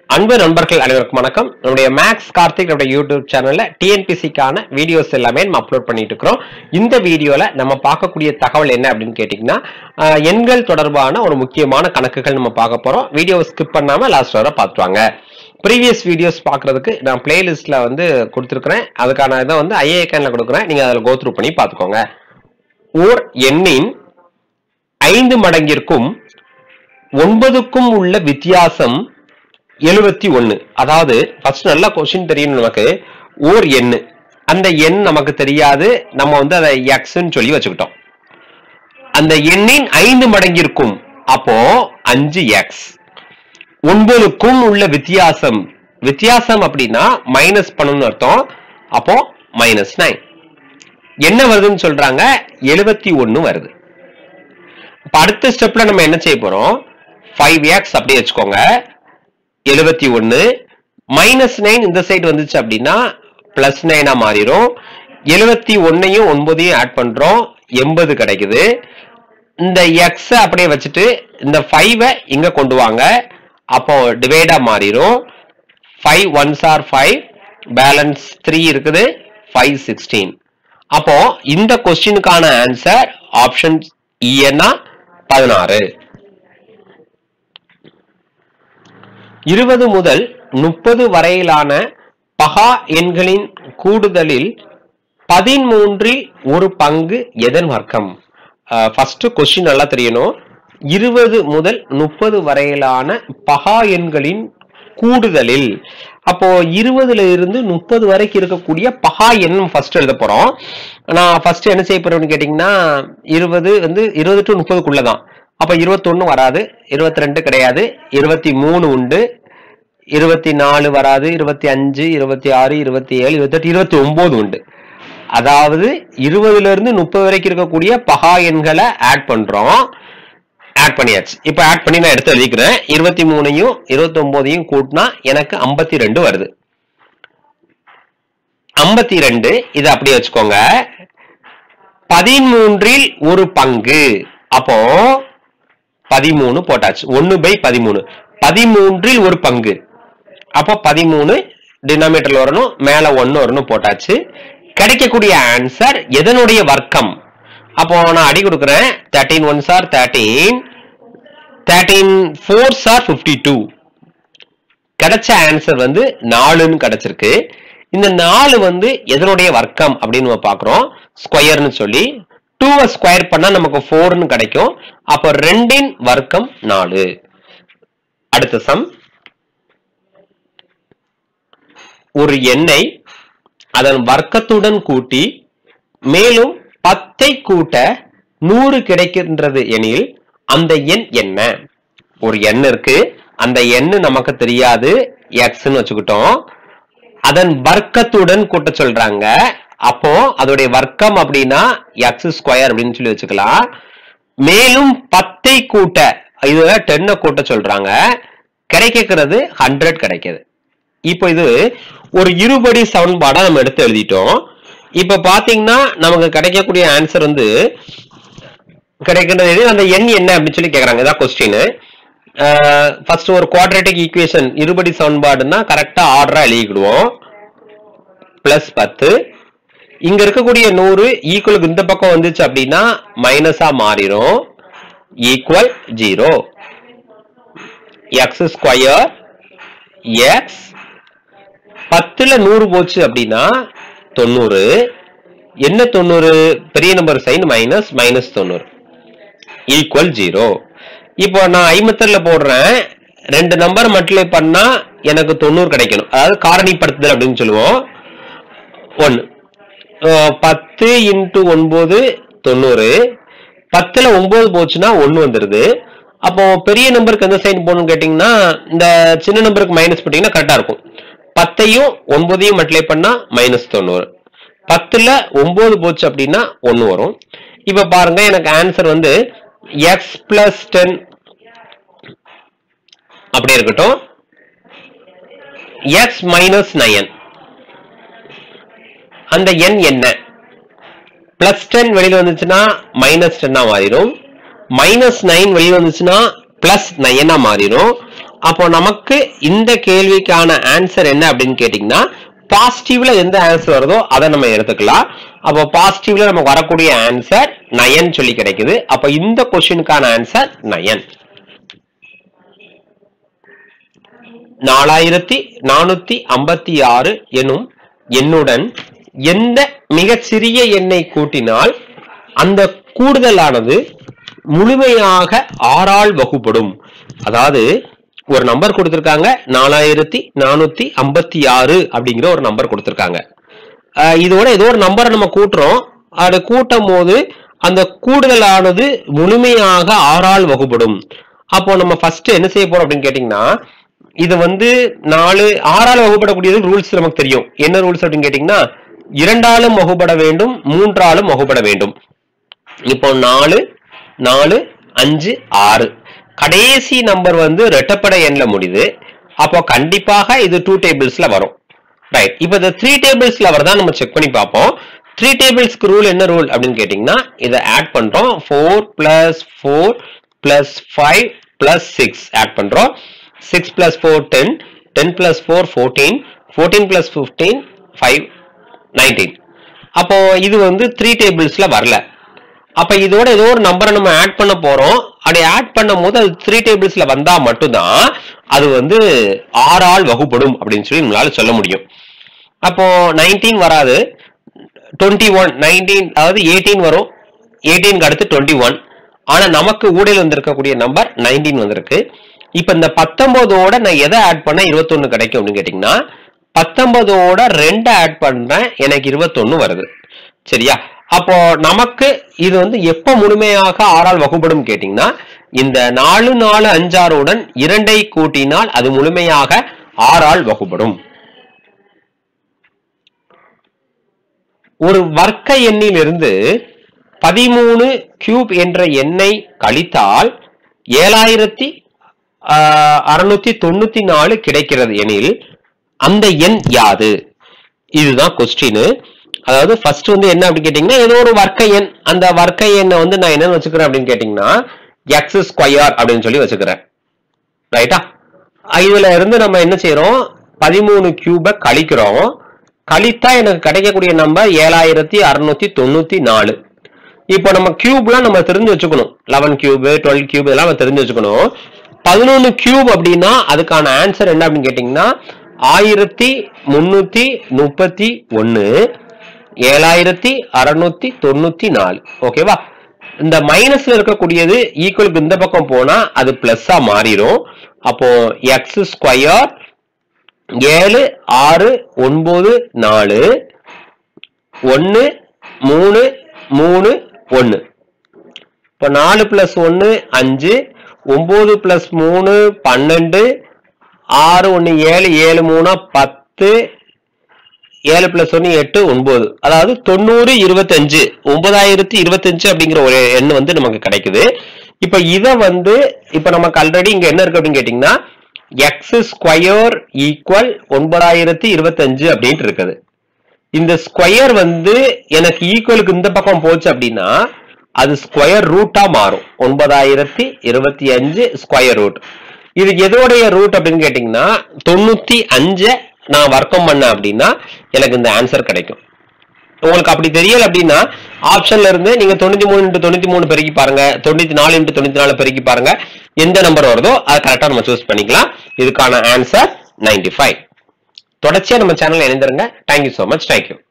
அன்பு நண்பர்கள் அனைவருக்கும் வணக்கம் நம்முடைய மேக்ஸ் கார்த்திக் நம்முடைய யூடியூப் சேனல்ல டிஎன்பிசிக்கான வீடியோஸ் எல்லாமே நம்ம அப்லோட் பண்ணிட்டு இருக்கிறோம் இந்த வீடியோல நம்ம பார்க்கக்கூடிய தகவல் என்ன அப்படின்னு கேட்டீங்கன்னா ஆஹ், எண்கள் தொடர்பான ஒரு முக்கியமான கணக்குகள் நம்ம பார்க்க போறோம் வீடியோவை ஸ்கிப் பண்ணாம லாஸ்ட் வரை பார்த்துவாங்க ப்ரீவியஸ் வீடியோஸ் பார்க்கறதுக்கு நான் பிளேலிஸ்ட்ல வந்து கொடுத்துருக்கிறேன் அதுக்கான இதை வந்து ஐஏகன்ல கொடுக்குறேன் நீங்க அதில் கோத்ரூ பண்ணி பார்த்துக்கோங்க ஓர் எண்ணின் ஐந்து மடங்கிற்கும் ஒன்பதுக்கும் உள்ள வித்தியாசம் எழுபத்தி ஒன்னு அதாவது ஃபர்ஸ்ட் நல்ல கொஸ்டின் தெரியும் நமக்கு ஓர் எண் அந்த எண் நமக்கு தெரியாது நம்ம வந்து அதை எக்ஸ்ன்னு சொல்லி வச்சுக்கிட்டோம் அந்த எண்ணின் ஐந்து மடங்கிற்கும் அப்போ அஞ்சு எக்ஸ் ஒன்பதுக்கும் உள்ள வித்தியாசம் வித்தியாசம் அப்படின்னா மைனஸ் பண்ணணும்னு அர்த்தம் அப்போ மைனஸ் நைன் என்ன வருதுன்னு சொல்றாங்க எழுபத்தி ஒன்னு வருது இப்ப அடுத்த ஸ்டெப்ல நம்ம என்ன செய்ய போறோம் ஃபைவ் எக்ஸ் அப்படியே வச்சுக்கோங்க எழுபத்தி ஒன்னு மைனஸ் நைன் இந்த சைடு வந்துச்சு அப்படின்னா பிளஸ் நைனா மாறிடும் எழுபத்தி ஒன்னையும் ஒன்பதையும் ஆட் பண்றோம் எண்பது கிடைக்குது இந்த எக்ஸ் அப்படியே வச்சுட்டு இந்த ஃபைவை இங்க கொண்டு வாங்க அப்போ டிவைடா மாறிடும் five ones are five balance three இருக்குது ஃபைவ் சிக்ஸ்டீன் அப்போ இந்த கொஸ்டினுக்கான ஆன்சர் ஆப்ஷன் இஎன்னா பதினாறு இருபது முதல் முப்பது வரையிலான பகா எண்களின் கூடுதலில் பதிமூன்றில் ஒரு பங்கு எதன் வர்க்கம் ஃபர்ஸ்ட் கொஸ்டின் நல்லா தெரியணும் இருபது முதல் முப்பது வரையிலான பகா எண்களின் கூடுதலில் அப்போ இருபதுல இருந்து முப்பது வரைக்கும் இருக்கக்கூடிய பகா எண் ஃபர்ஸ்ட் எழுத போறோம் நான் ஃபர்ஸ்ட் என்ன செய்ய போறேன்னு கேட்டீங்கன்னா இருபது வந்து இருபது டு முப்பதுக்குள்ள தான் அப்ப இருபத்தொன்னு வராது இருபத்தி ரெண்டு கிடையாது இருபத்தி மூணு உண்டு இருபத்தி நாலு வராது இருபத்தி அஞ்சு இருபத்தி ஆறு இருபத்தி ஏழு இருபத்தெட்டு இருபத்தி ஒன்பது உண்டு அதாவது இருபதுல இருந்து முப்பது வரைக்கும் இருக்கக்கூடிய பகா எண்களை ஆட் பண்றோம் ஆட் பண்ணியாச்சு இப்போ ஆட் பண்ணி நான் எடுத்து எழுதிக்கிறேன் இருபத்தி மூணையும் இருபத்தி ஒன்பதையும் கூட்டினா எனக்கு ஐம்பத்தி ரெண்டு வருது ஐம்பத்தி ரெண்டு இதை அப்படியே வச்சுக்கோங்க பதிமூன்றில் ஒரு பங்கு அப்போ பதிமூணு போட்டாச்சு ஒன்னு பை பதிமூணு பதிமூன்றில் ஒரு பங்கு அப்போ பதிமூணு டினாமேட்டர்ல வரணும் மேல ஒன்னு வரணும் போட்டாச்சு கிடைக்கக்கூடிய ஆன்சர் எதனுடைய வர்க்கம் அப்போ நான் அடி கொடுக்குறேன் thirteen one sir thirteen thirteen four sir fifty two கிடைச்ச ஆன்சர் வந்து நாலுன்னு கிடைச்சிருக்கு இந்த நாலு வந்து எதனுடைய வர்க்கம் அப்படின்னு நம்ம பார்க்குறோம் ஸ்கொயர்னு சொல்லி டூவை ஸ்கொயர் பண்ணா நமக்கு ஃபோர்னு கிடைக்கும் அப்போ ரெண்டின் வர்க்கம் நாலு அடுத்த சம் ஒரு எண்ணை அதன் வர்க்கத்துடன் கூட்டி மேலும் பத்தை கூட்ட நூறு கிடைக்கின்றது எனில் அந்த எண் என்ன ஒரு எண் இருக்கு அந்த எண் நமக்கு தெரியாது எக்ஸ்ன்னு வச்சுக்கிட்டோம் அதன் வர்க்கத்துடன் கூட்ட சொல்றாங்க அப்போ அதோடைய வர்க்கம் அப்படின்னா எக்ஸ் ஸ்கொயர் அப்படின்னு சொல்லி வச்சுக்கலாம் மேலும் பத்தை கூட்ட இதுல டென்னை கூட்ட சொல்றாங்க கிடைக்கிறது ஹண்ட்ரட் கிடைக்குது இப்போ இது ஒரு இருபடி சமன்பாடா நம்ம எடுத்து எழுதிட்டோம் இப்ப பாத்தீங்கன்னா நமக்கு கிடைக்கக்கூடிய ஆன்சர் வந்து கிடைக்கின்றது எது? அந்த எண் என்ன அப்படின்னு சொல்லி கேக்குறாங்க இதான் கொஸ்டின் ஃபர்ஸ்ட் ஒரு குவாட்ரேட்டிக் ஈக்குவேஷன் இருபடி சமன்பாடுன்னா கரெக்டா ஆர்டரா எழுதிக்கிடுவோம் பிளஸ் பத்து இங்க இருக்கக்கூடிய நூறு ஈக்குவலுக்கு இந்த பக்கம் வந்துச்சு அப்படின்னா மைனஸா மாறிடும் equal zero x square x பத்துல நூறு போச்சு அப்படின்னா தொண்ணூறு என்ன தொண்ணூறு பெரிய நம்பர் சைன் மைனஸ் மைனஸ் தொண்ணூறு ஈக்குவல் ஜீரோ இப்போ நான் ஐம்பத்தரில் போடுறேன் ரெண்டு நம்பர் மல்டிப்ளை பண்ணா எனக்கு தொண்ணூறு கிடைக்கணும் அதாவது காரணிப்படுத்துதல் அப்படின்னு சொல்லுவோம் ஒன்று பத்து இன்ட்டு ஒன்பது தொண்ணூறு பத்துல ஒன்பது போச்சுன்னா ஒன்று வந்துடுது அப்போ பெரிய நம்பருக்கு எந்த சைன் போகணும்னு கேட்டிங்கன்னா இந்த சின்ன நம்பருக்கு மைனஸ் போட்டிங்கன்னா கரெக்டாக இருக்கும் பத்தையும் ஒன்பதையும் மல்டிப்ளை பண்ணா மைனஸ் தொண்ணூறு பத்துல ஒன்பது போச்சு அப்படின்னா ஒன்று வரும் இப்போ பாருங்க எனக்கு ஆன்சர் வந்து எக்ஸ் பிளஸ் டென் அப்படி இருக்கட்டும் எக்ஸ் மைனஸ் நயன் அந்த எண் என்ன பிளஸ் டென் வெளியில வந்துச்சுன்னா மைனஸ் டென்னா மாறிடும் மைனஸ் நைன் வெளியில வந்துச்சுன்னா பிளஸ் நைனா மாறிடும் அப்போ நமக்கு இந்த கேள்விக்கான ஆன்சர் என்ன அப்படின்னு கேட்டீங்கன்னா பாசிட்டிவ்ல எந்த ஆன்சர் வருதோ அதை நம்ம எடுத்துக்கலாம் அப்போ பாசிட்டிவ்ல நமக்கு வரக்கூடிய ஆன்சர் நயன் சொல்லி கிடைக்குது அப்ப இந்த கொஸ்டினுக்கான ஆன்சர் நயன் நாலாயிரத்தி நானூத்தி ஐம்பத்தி ஆறு எனும் எண்ணுடன் எந்த மிகச்சிறிய எண்ணை கூட்டினால் அந்த கூடுதலானது முழுமையாக ஆறால் வகுப்படும் அதாவது ஒரு நம்பர் கொடுத்திருக்காங்க நாலாயிரத்தி நானூத்தி ஐம்பத்தி ஆறு அப்படிங்கிற ஒரு நம்பர் கொடுத்திருக்காங்க அஹ் இதோட ஏதோ ஒரு நம்பரை நம்ம கூட்டுறோம் அது கூட்டும் போது அந்த கூடுதலானது முழுமையாக ஆறால் வகுப்படும் அப்போ நம்ம ஃபர்ஸ்ட் என்ன செய்ய போறோம் அப்படின்னு கேட்டீங்கன்னா இது வந்து நாலு ஆறால் வகுப்படக்கூடியது ரூல்ஸ் நமக்கு தெரியும் என்ன ரூல்ஸ் அப்படின்னு கேட்டீங்கன்னா இரண்டாலும் வகுப்பட வேண்டும் மூன்றாலும் வகுப்பட வேண்டும் இப்போ நாலு நாலு அஞ்சு ஆறு கடைசி நம்பர் வந்து ரெட்டப்படை எண்ல முடியுது அப்போ கண்டிப்பாக இது டூ டேபிள்ஸ்ல வரும் ரைட் இப்போ இந்த த்ரீ டேபிள்ஸ்ல வரதா நம்ம செக் பண்ணி பார்ப்போம் த்ரீ டேபிள்ஸ்க்கு ரூல் என்ன ரூல் அப்படின்னு கேட்டிங்கன்னா இதை ஆட் பண்றோம் four plus four plus five plus six add பண்றோம் six plus four ten ten plus four fourteen fourteen plus fifteen five nineteen அப்போ இது வந்து த்ரீ டேபிள்ஸ்ல வரல அப்ப இதோட ஏதோ ஒரு நம்பரை நம்ம ஆட் பண்ண போறோம் அப்படி ஆட் பண்ணும் போது அது த்ரீ டேபிள்ஸ்ல வந்தா மட்டும்தான் அது வந்து ஆறால் வகுப்படும் அப்படின்னு சொல்லி நம்மளால சொல்ல முடியும் அப்போ நைன்டீன் வராது டுவெண்ட்டி ஒன் நைன்டீன் அதாவது எயிட்டீன் வரும் எயிட்டீனுக்கு அடுத்து டுவெண்ட்டி ஒன் ஆனா நமக்கு ஊடையில் வந்திருக்கக்கூடிய நம்பர் நைன்டீன் வந்திருக்கு இப்ப இந்த பத்தொன்பதோட நான் எதை ஆட் பண்ண இருபத்தொன்னு கிடைக்கும் அப்படின்னு கேட்டீங்கன்னா பத்தொன்பதோட ரெண்டு ஆட் பண்றேன் எனக்கு இருபத்தொன்னு வருது சரியா அப்போ நமக்கு இது வந்து எப்ப முழுமையாக ஆறால் வகுப்படும் கேட்டீங்கன்னா இந்த நாலு நாலு அஞ்சாறுடன் இரண்டை கூட்டினால் அது முழுமையாக ஆறால் வகுப்படும் ஒரு வர்க்க எண்ணிலிருந்து பதிமூணு கியூப் என்ற எண்ணை கழித்தால் ஏழாயிரத்தி அறுநூத்தி தொண்ணூத்தி நாலு கிடைக்கிறது எனில் அந்த எண் யாது இதுதான் கொஸ்டின் அதாவது ஃபர்ஸ்ட் வந்து என்ன அப்படின்னு கேட்டீங்கன்னா ஏதோ ஒரு வர்க்க எண் அந்த வர்க்க எண்ணை வந்து நான் என்னன்னு வச்சுக்கிறேன் அப்படின்னு கேட்டீங்கன்னா எக்ஸ் ஸ்கொயர் அப்படின்னு சொல்லி வச்சுக்கிறேன் ரைட்டா இதுல இருந்து நம்ம என்ன செய்யறோம் பதிமூணு கியூபை கழிக்கிறோம் கழித்தா எனக்கு கிடைக்கக்கூடிய நம்பர் ஏழாயிரத்தி அறுநூத்தி தொண்ணூத்தி நாலு இப்போ நம்ம கியூப்லாம் நம்ம தெரிஞ்சு வச்சுக்கணும் லெவன் கியூப் டுவெல் கியூப் இதெல்லாம் நம்ம தெரிஞ்சு வச்சுக்கணும் பதினொன்னு கியூப் அப்படின்னா அதுக்கான ஆன்சர் என்ன அப்படின்னு கேட்டீங்கன்னா ஆயிரத்தி முன்னூத்தி முப்பத்தி ஒன்னு ஏழாயிரத்தி அறுநூத்தி தொண்ணூத்தி நாலு ஓகேவா இந்த மைனஸ்ல இருக்கக்கூடியது ஈக்குவலுக்கு இந்த பக்கம் போனா அது பிளஸ்ஸா மாறிடும் அப்போ எக்ஸ் ஸ்கொயர் ஏழு ஆறு ஒன்பது நாலு ஒன்னு மூணு மூணு ஒன்னு இப்போ நாலு பிளஸ் ஒன்னு அஞ்சு ஒன்பது பிளஸ் மூணு பன்னெண்டு ஆறு ஒன்னு ஏழு ஏழு மூணா பத்து ஏழு பிளஸ் ஒன்னு எட்டு ஒன்பது அதாவது தொண்ணூறு இருபத்தஞ்சு ஒன்பதாயிரத்தி இருபத்தஞ்சு அப்படிங்கிற ஒரு எண் வந்து நமக்கு கிடைக்குது இப்ப இத வந்து இப்ப நமக்கு ஆல்ரெடி இங்க என்ன இருக்கு அப்படின்னு கேட்டீங்கன்னா எக்ஸ் ஸ்கொயர் ஈக்குவல் ஒன்பதாயிரத்தி இருபத்தஞ்சு அப்படின்ட்டு இருக்குது இந்த ஸ்கொயர் வந்து எனக்கு ஈக்குவலுக்கு இந்த பக்கம் போச்சு அப்படின்னா அது ஸ்கொயர் ரூட்டா மாறும் ஒன்பதாயிரத்தி இருபத்தி அஞ்சு ஸ்கொயர் ரூட் இது எதோடைய ரூட் அப்படின்னு கேட்டீங்கன்னா தொண்ணூத்தி அஞ்சை நான் வர்க்கம் பண்ணேன் அப்படின்னா எனக்கு இந்த ஆன்சர் கிடைக்கும் உங்களுக்கு அப்படி தெரியல அப்படின்னா ஆப்ஷன்ல இருந்து நீங்க தொண்ணூத்தி மூணு இன்ட்டு தொண்ணூத்தி மூணு பெருக்கி பாருங்க தொண்ணூத்தி நாலு இன்ட்டு தொண்ணூத்தி நாலு பெருக்கி பாருங்க எந்த நம்பர் வருதோ அதை கரெக்டா நம்ம சூஸ் பண்ணிக்கலாம் இதுக்கான ஆன்சர் நைன்டி ஃபைவ் தொடர்ச்சியா நம்ம சேனல் இணைந்திருங்க தேங்க்யூ ஸோ மச் தேங்க்யூ